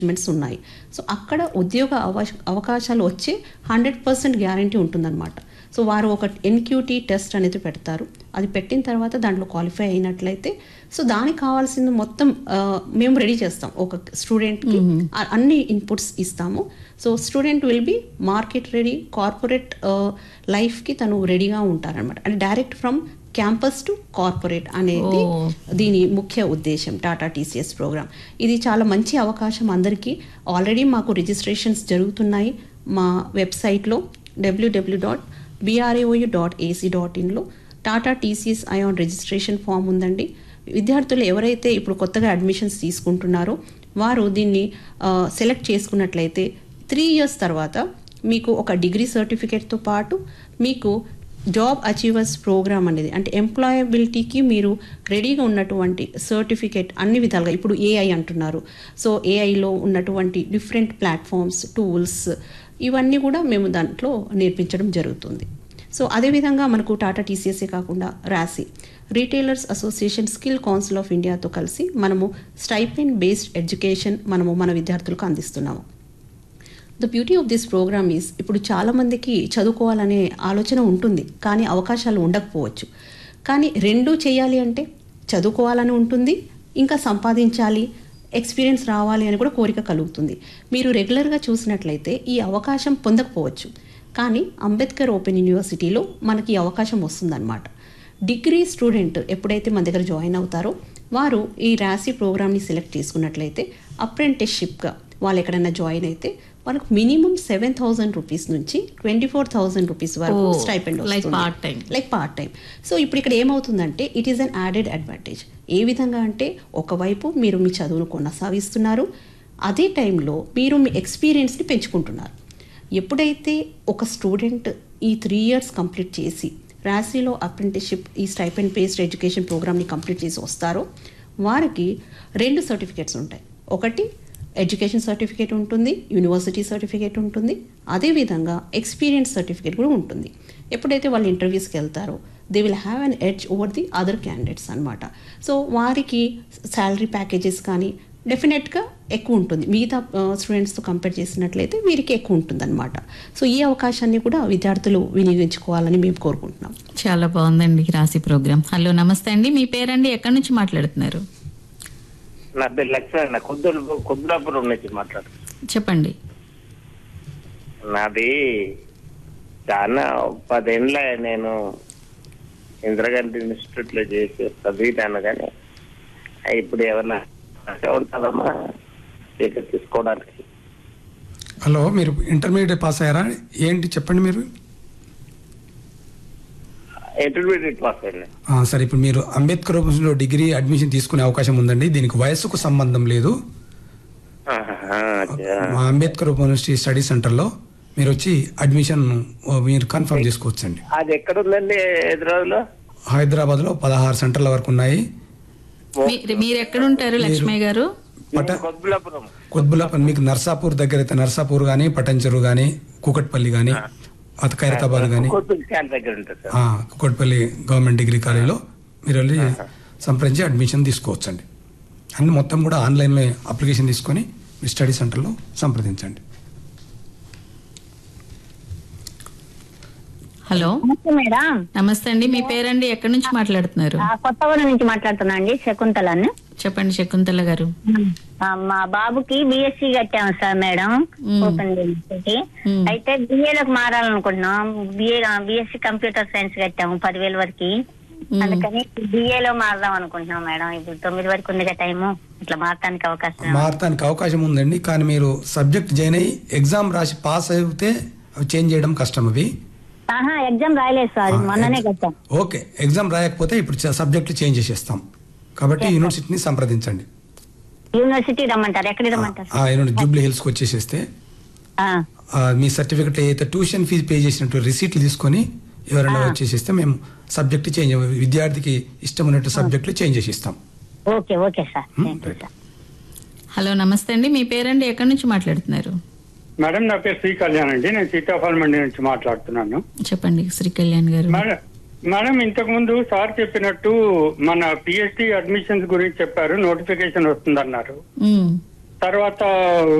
మెంట్స్ ఉన్నాయి సో అక్కడ ఉద్యోగ అవకాశ అవకాశాలు వచ్చే హండ్రెడ్ పర్సెంట్ గ్యారంటీ ఉంటుందన్నమాట సో వారు ఒక ఎన్క్యూటీ టెస్ట్ అనేది పెడతారు అది పెట్టిన తర్వాత దాంట్లో క్వాలిఫై అయినట్లయితే సో దానికి కావాల్సింది మొత్తం ఆ, మేము రెడీ చేస్తాం ఒక స్టూడెంట్కి ఆ- అన్ని ఇన్పుట్స్ ఇస్తాము so student will be market ready corporate లైఫ్కి తను రెడీగా ఉంటారనమాట అంటే direct from campus to corporate అనేది Oh. దీని ముఖ్య ఉద్దేశం టాటా టీసీఎస్ ప్రోగ్రామ్ ఇది చాలా మంచి అవకాశం అందరికీ ఆల్రెడీ మాకు రిజిస్ట్రేషన్స్ జరుగుతున్నాయి మా వెబ్సైట్లో WW dot BRAOU dot AC dot ఇన్లో Tata TCS iON registration form ఉందండి విద్యార్థులు ఎవరైతే ఇప్పుడు కొత్తగా అడ్మిషన్స్ తీసుకుంటున్నారో వారు దీన్ని సెలెక్ట్ చేసుకున్నట్లయితే త్రీ ఇయర్స్ తర్వాత మీకు ఒక డిగ్రీ సర్టిఫికేట్తో పాటు మీకు జాబ్ అచీవర్స్ ప్రోగ్రామ్ అనేది అంటే ఎంప్లాయబిలిటీకి మీరు రెడీగా ఉన్నటువంటి సర్టిఫికేట్ అన్ని విధాలుగా ఇప్పుడు ఏఐ అంటున్నారు సో ఏఐలో ఉన్నటువంటి డిఫరెంట్ ప్లాట్ఫామ్స్ టూల్స్ ఇవన్నీ కూడా మేము దాంట్లో నేర్పించడం జరుగుతుంది సో అదేవిధంగా మనకు టాటా టీసీఎస్ఏ కాకుండా RASCI retailers association skill council of ఇండియాతో కలిసి మనము స్టైపెండ్ బేస్డ్ ఎడ్యుకేషన్ మనము మన విద్యార్థులకు అందిస్తున్నాము the beauty of this program is ఇప్పుడు చాలామందికి చదువుకోవాలనే ఆలోచన ఉంటుంది కానీ అవకాశాలు ఉండకపోవచ్చు కానీ రెండూ చేయాలి అంటే చదువుకోవాలని ఉంటుంది ఇంకా సంపాదించాలి ఎక్స్పీరియన్స్ రావాలి అని కూడా కోరిక కలుగుతుంది మీరు రెగ్యులర్గా చూసినట్లయితే ఈ అవకాశం పొందకపోవచ్చు కానీ అంబేద్కర్ ఓపెన్ యూనివర్సిటీలో మనకి ఈ అవకాశం వస్తుందన్నమాట డిగ్రీ స్టూడెంట్ ఎప్పుడైతే మన దగ్గర జాయిన్ అవుతారో వారు ఈ రాసి ప్రోగ్రామ్ని సెలెక్ట్ చేసుకున్నట్లయితే అప్రెంటిస్షిప్గా వాళ్ళు ఎక్కడైనా జాయిన్ అయితే వాళ్ళకు మినిమం సెవెన్ థౌసండ్ రూపీస్ నుంచి ట్వంటీ ఫోర్ థౌసండ్ రూపీస్ వరకు Oh, stipend like part time. Like part time so ఇప్పుడు ఇక్కడ ఏమవుతుందంటే it is an added advantage ఏ విధంగా అంటే ఒకవైపు మీరు మీ చదువును కొనసాగిస్తున్నారు అదే టైంలో మీరు మీ ఎక్స్పీరియన్స్ని పెంచుకుంటున్నారు ఎప్పుడైతే ఒక స్టూడెంట్ ఈ త్రీ ఇయర్స్ కంప్లీట్ చేసి రాశీలో అప్రెంటిస్షిప్ ఈ స్టైపెండ్ బేస్డ్ ఎడ్యుకేషన్ ప్రోగ్రామ్ని కంప్లీట్ చేసి వస్తారో వారికి రెండు సర్టిఫికేట్స్ ఉంటాయి ఒకటి ఎడ్యుకేషన్ సర్టిఫికేట్ ఉంటుంది యూనివర్సిటీ సర్టిఫికేట్ ఉంటుంది అదేవిధంగా ఎక్స్పీరియన్స్ సర్టిఫికేట్ కూడా ఉంటుంది ఎప్పుడైతే వాళ్ళు ఇంటర్వ్యూస్కి వెళ్తారో they will have an edge over the other candidates అనమాట సో వారికి శాలరీ ప్యాకేజెస్ కానీ డెఫినెట్గా ఎక్కువ ఉంటుంది మిగతా స్టూడెంట్స్తో కంపేర్ చేసినట్లయితే వీరికి ఎక్కువ ఉంటుంది అనమాట సో ఈ అవకాశాన్ని కూడా విద్యార్థులు వినియోగించుకోవాలని మేము కోరుకుంటున్నాం చాలా బాగుందండి రాశి ప్రోగ్రామ్ హలో నమస్తే అండి మీ పేరండి ఎక్కడి నుంచి మాట్లాడుతున్నారు నా పేరు లక్ష్మణ కొద్దులు కొద్దులాపురం నుంచి మాట్లాడు చెప్పండి నాది చాలా పదేళ్ళ నేను ఇందిరాగాంధీ ఇన్స్టిట్యూట్ లో చేసి చదివినాను కానీ ఇప్పుడు ఏమన్నా ఉంటుందమ్మా టికెట్ తీసుకోవడానికి హలో మీరు ఇంటర్మీడియట్ పాస్ అయ్యారా ఏంటి చెప్పండి మీరు ఇంటర్మీడియట్ పాస్ అయినా ఆ, సరే ఇప్పుడు మీరు అంబేద్కర్ లో డిగ్రీ అడ్మిషన్ తీసుకునే అవకాశం ఉందండి దీనికి వయసుకు సంబంధం లేదు మా అంబేద్కర్ యూనివర్సిటీ స్టడీ సెంటర్లో మీరు వచ్చి అడ్మిషన్ ఓ, మీరు కన్ఫర్మ్ చేసుకోవచ్చు అండి అది ఎక్కడ ఉందండి హైదరాబాద్ లో హైదరాబాద్లో పదహారు సెంటర్ల వరకు ఉన్నాయి మీ- మీరు ఎక్కడ ఉంటారు లక్ష్మయ్య గారు పట కొద్దులాపురం కొద్బులాపన్ మీకు నర్సాపూర్ దగ్గర అయితే నర్సాపూర్ కానీ పటంచెరు కానీ కూకట్పల్లి కానీ అత ఖైరతాబాద్ కానీ కొత్తూరు క్యాన్ దగ్గర ఉంటుంది సార్ కూకట్పల్లి గవర్నమెంట్ డిగ్రీ కాలేజీలో మీరు వెళ్ళి సంప్రదించి అడ్మిషన్ తీసుకోవచ్చండి అన్ని మొత్తం కూడా ఆన్లైన్లో అప్లికేషన్ తీసుకొని మీ స్టడీ సెంటర్లో సంప్రదించండి హలో నమస్తే మేడం నమస్తే అండి మీ పేరండి ఎక్కడి నుంచి మాట్లాడుతున్నారు ఆ, కొత్తగూడెం నుంచి మాట్లాడుతున్నా అండి శకుంతలని చెప్పండి శకుంతల గారు ఆ, మా బాబుకి బిఎస్సి కట్టాము సార్ మేడం మ్మ్. ఓపెన్ యూనివర్సిటీ మ్మ్. అయితే బిఏలోకి మారాలనుకుంటున్నాం బిఏ బిఎస్సి కంప్యూటర్ సైన్స్ కట్టాము పదివేల వరకు మ్మ్. అందుకని బిఏలో మారదాం అనుకుంటున్నాం మేడం ఇప్పుడు తొమ్మిది వరకు ఉందిగా టైము ఇట్లా మారటానికి అవకాశం ఉంది. మారటానికి అవకాశం ఉందండి కానీ మీరు సబ్జెక్ట్ జాయిన్ అయ్యి ఎగ్జామ్ రాసి పాస్ అయితే అవి చేంజ్ చేయడం కష్టం అవి ఆహా ఎగ్జామ్ రాయలేదు సార్ మొన్ననే కట్టాం ఓకే ఎగ్జామ్ రాయకపోతే ఇప్పుడు సబ్జెక్టులు చేంజ్ చేసేస్తాం కాబట్టి యూనివర్సిటీని సంప్రదించండి యూనివర్సిటీ రమ్మంటారు ఎక్కడ రమ్మంటారు ఆ యూనివర్సిటీ జూబ్లీ హిల్స్కి వచ్చేసేస్తే ఆ, ఆ, మీ సర్టిఫికెట్ అయితే ట్యూషన్ ఫీజు పే చేసినట్టు రిసీట్లు తీసుకొని ఎవరైనా వచ్చేసేస్తే మేము సబ్జెక్ట్ చేంజ్ విద్యార్థికి ఇష్టం ఉన్నట్టు సబ్జెక్టులు చేంజ్ చేసి ఇస్తాం ఓకే ఓకే సార్ మ్మ్, thank you right. Sir hello నమస్తే అండి మీ పేరండి ఎక్కడి నుంచి మాట్లాడుతున్నారు మేడం నా పేరు శ్రీ కళ్యాణ్ అండి నేను సీతాఫల్ మండి నుంచి మాట్లాడుతున్నాను చెప్పండి శ్రీ కళ్యాణ్ గారు మేడం మేడం ఇంతకు ముందు సార్ చెప్పినట్టు మన పిహెచ్డి అడ్మిషన్స్ గురించి చెప్పారు నోటిఫికేషన్ వస్తుందన్నారు ఉమ్, తర్వాత